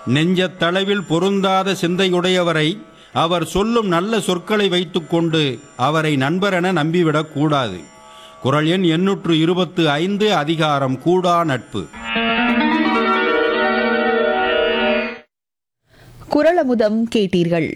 நெஞ்சத்தளவில் பொருந்தாத சிந்தையுடையவரை அவர் சொல்லும் நல்ல சொற்களை வைத்துக்கொண்டு அவரை நண்பரென நம்பிவிடக் கூடாது குரல் எண் எண்ணூற்று இருபத்து ஐந்து அதிகாரம் கூடா நட்பு குரலமுதம் கேட்டீர்கள்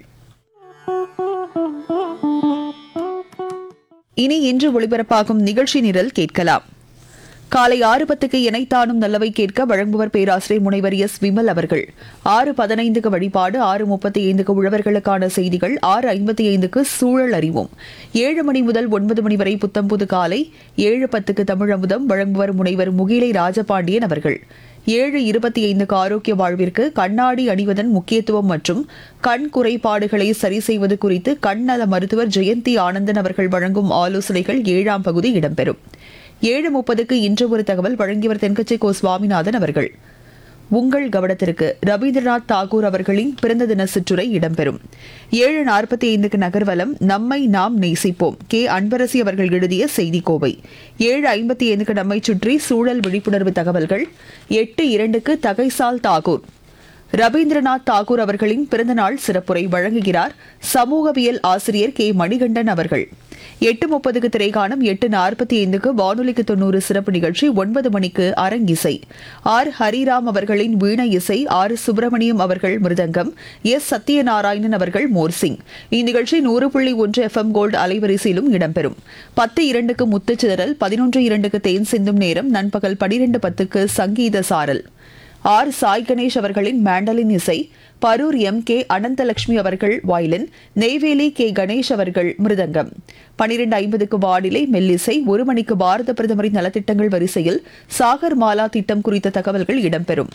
இனி இன்று ஒளிபரப்பாகும் நிகழ்ச்சி நிரல் கேட்கலாம் காலை ஆறு பத்துக்கு இணைத்தானும் நல்லவை கேட்க வழங்குவர் பேராசிரியர் முனைவர் எஸ் விமல் அவர்கள் ஆறு பதினைந்துக்கு வழிபாடு ஆறு முப்பத்தி ஐந்துக்கு உழவர்களுக்கான செய்திகள் ஆறு ஐம்பத்தி ஐந்துக்கு சூழல் அறிவோம் ஏழு மணி முதல் ஒன்பது மணி வரை புத்தம்புது காலை ஏழு பத்துக்கு தமிழமுதம் வழங்குவர் முனைவர் முகிலை ராஜபாண்டியன் அவர்கள் ஏழு இருபத்தி ஐந்துக்கு ஆரோக்கிய வாழ்விற்கு கண்ணாடி அணிவதன் முக்கியத்துவம் மற்றும் கண் குறைபாடுகளை சரி செய்வது குறித்து கண் நல மருத்துவர் ஜெயந்தி ஆனந்தன் அவர்கள் வழங்கும் ஆலோசனைகள் ஏழாம் பகுதி இடம்பெறும் ஏழு முப்பதுக்கு இன்று ஒரு தகவல் வழங்கியவர் தென்கட்சி கோ சுவாமிநாதன் அவர்கள் உங்கள் கவனத்திற்கு ரவீந்திரநாத் தாகூர் அவர்களின் பிறந்த தின சிற்றுரை இடம்பெறும் ஏழு நாற்பத்தி ஐந்துக்கு நகர்வலம் நம்மை நாம் நேசிப்போம் கே அன்பரசி அவர்கள் எழுதிய செய்திக்கோவை ஏழு ஐம்பத்தி ஐந்துக்கு நம்மை சுற்றி சூழல் விழிப்புணர்வு தகவல்கள் எட்டு இரண்டுக்கு தகைசால் தாகூர் ரவீந்திரநாத் தாகூர் அவர்களின் பிறந்தநாள் சிறப்புரை வழங்குகிறார் சமூகவியல் ஆசிரியர் கே மணிகண்டன் அவர்கள் எட்டு முப்பதுக்கு திரைகாணும் எட்டு நாற்பத்தி ஐந்துக்கு வானொலிக்கு தொண்ணூறு சிறப்பு நிகழ்ச்சி ஒன்பது மணிக்கு அரங்கிசை ஆர் ஹரிராம் அவர்களின் வீணை இசை ஆர் சுப்பிரமணியம் அவர்கள் மிருதங்கம் எஸ் சத்யநாராயணன் அவர்கள் மோர்சிங் இந்நிகழ்ச்சி நூறு புள்ளி ஒன்று எஃப்எம் கோல்டு அலைவரிசையிலும் இடம்பெறும் பத்து இரண்டுக்கு முத்துச்சிதறல் பதினொன்று இரண்டுக்கு தேன் சிந்தும் நேரம் நண்பகல் பனிரெண்டு பத்துக்கு சங்கீத சாரல் ஆர் சாய் கணேஷ் அவர்களின் மேண்டலின் இசை பரூர் எம் கே அனந்தலட்சுமி அவர்கள் வயலின் நெய்வேலி கே கணேஷ் அவர்கள் மிருதங்கம் பனிரெண்டு ஐம்பதுக்கு வானிலை மெல்லிசை ஒரு மணிக்கு பாரத பிரதமரின் நலத்திட்டங்கள் வரிசையில் சாகர் மாலா திட்டம் குறித்த தகவல்கள் இடம்பெறும்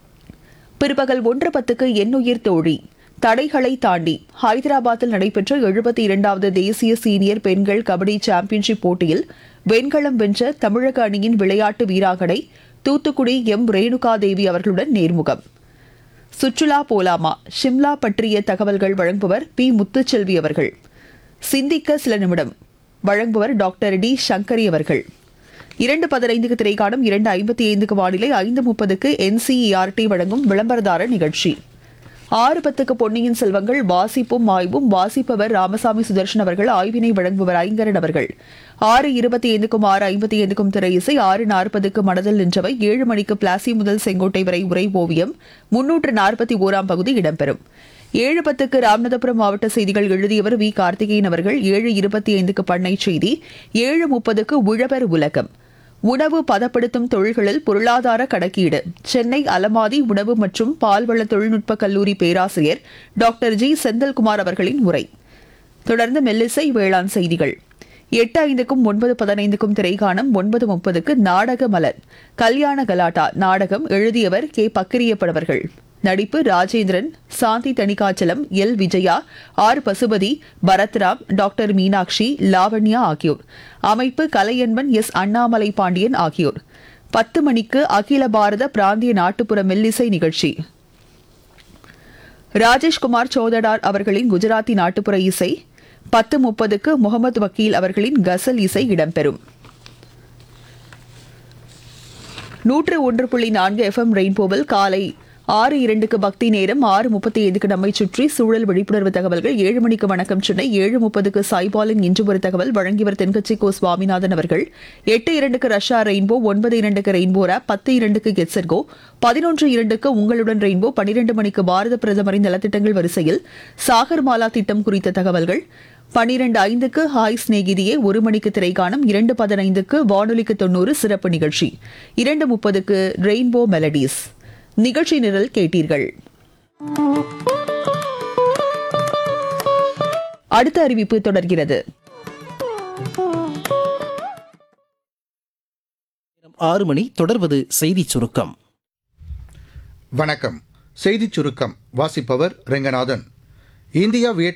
பிற்பகல் ஒன்று பத்துக்கு எண்ணுயிர் தோழி தடைகளை தாண்டி ஹைதராபாத்தில் நடைபெற்ற எழுபத்தி இரண்டாவது தேசிய சீனியர் பெண்கள் கபடி சாம்பியன்ஷிப் போட்டியில் வெண்கலம் வென்ற தமிழக அணியின் விளையாட்டு வீராங்கனை தூத்துக்குடி எம் ரேணுகா தேவி அவர்களுடன் நேர்முகம் சுற்றுலா போலாமா ஷிம்லா பற்றிய தகவல்கள் வழங்குபவர் பி முத்துச்செல்வி அவர்கள் சிந்திக்க சில நிமிடம் வழங்குபவர் டாக்டர் டி சங்கரி அவர்கள் இரண்டு பதினைந்துக்கு திரைக்காணும் இரண்டு ஐம்பத்தி ஐந்துக்கு வானிலை ஐந்து முப்பதுக்கு என்சிஇஆர்டி வழங்கும் விளம்பரதார நிகழ்ச்சி ஆறு பத்துக்கு பொன்னியின் செல்வங்கள் வாசிப்பும் ஆய்வும் வாசிப்பவர் ராமசாமி சுதர்ஷன் அவர்கள் ஆய்வினை வழங்குபவர் ஐங்கரன் அவர்கள் ஆறு இருபத்தி ஐந்துக்கும் ஆறு ஐம்பத்தி ஐந்துக்கும் திரை இசை ஆறு நாற்பதுக்கு மனதில் நின்றவை ஏழு மணிக்கு பிளாசி முதல் செங்கோட்டை வரை உரை ஓவியம் முன்னூற்று நாற்பத்தி ஓராம் பகுதி இடம்பெறும் ஏழு பத்துக்கு ராமநாதபுரம் மாவட்ட செய்திகள் எழுதியவர் வி கார்த்திகேயன் அவர்கள் ஏழு இருபத்தி ஐந்துக்கு பண்ணை செய்தி ஏழு முப்பதுக்கு உழவர் உலகம் உணவு பதப்படுத்தும் தொழில்களில் பொருளாதார கணக்கீடு சென்னை அலமாதி உணவு மற்றும் பால்வள தொழில்நுட்ப கல்லூரி பேராசிரியர் டாக்டர் ஜி செந்தில்குமார் அவர்களின் உரை தொடர்ந்து மெல்லிசை வேளாண் செய்திகள் எட்டு ஐந்துக்கும் ஒன்பது பதினைந்துக்கும் திரைகாணம் ஒன்பது முப்பதுக்கு நாடக மலர் கல்யாண கலாட்டா நாடகம் எழுதியவர் கே பக்கிரியப்படவர்கள் நடிப்பு Rajendran Shanthi Thanikachalam L Vijaya R Pasupathi Bharathram doctor Meenakshi Lavanya ஆகியோர் அமைப்பு கலையன்பன் எஸ் அண்ணாமலை பாண்டியன் ஆகியோர் பத்து மணிக்கு அகில பாரத பிராந்திய நாட்டுப்புற மெல்லிசை நிகழ்ச்சி ராஜேஷ்குமார் சோதடார் அவர்களின் குஜராத்தி நாட்டுப்புற இசை பத்து முப்பதுக்கு முகமது வக்கீல் அவர்களின் கசல் இசை இடம்பெறும் நூற்று ஒன்று புள்ளி நான்கு எஃப்எம் ரெயின்போவில் காலை ஆறு இரண்டுக்கு பக்தி நேரம் ஆறு முப்பத்தி ஐந்துக்கு நம்மை சுற்றி சூழல் விழிப்புணர்வு தகவல்கள் ஏழு மணிக்கு வணக்கம் சென்னை ஏழு முப்பதுக்கு சாய்பாலின் இன்று ஒரு தகவல் வழங்கியவர் தென்கட்சி கோ சுவாமிநாதன் அவர்கள் எட்டு இரண்டுக்கு ரஷ்யா ரெயின்போ ஒன்பது இரண்டுக்கு ரெயின்போ ரேப் பத்து இரண்டுக்கு கெட்சர்கோ பதினொன்று இரண்டுக்கு உங்களுடன் ரெயின்போ பனிரெண்டு மணிக்கு பாரத பிரதமரின் நலத்திட்டங்கள் வரிசையில் சாகர் மாலா திட்டம் குறித்த தகவல்கள் பனிரெண்டு ஐந்துக்கு ஹாய் சிநேகிதியே ஒரு மணிக்கு திரைக்காணம் இரண்டு பதினைந்துக்கு வானொலிக்கு தொண்ணூறு சிறப்பு நிகழ்ச்சி இரண்டு முப்பதுக்கு ரெயின்போ மெலடிஸ் நிகழ்ச்சி நிரல் கேட்டீர்கள் அடுத்த அறிவிப்பு தொடர்கிறது ஆறு மணி தொடர்வது செய்திச் சுருக்கம் வணக்கம் செய்திச் சுருக்கம் வாசிப்பவர் ரெங்கநாதன் இந்தியா வியட்நாம்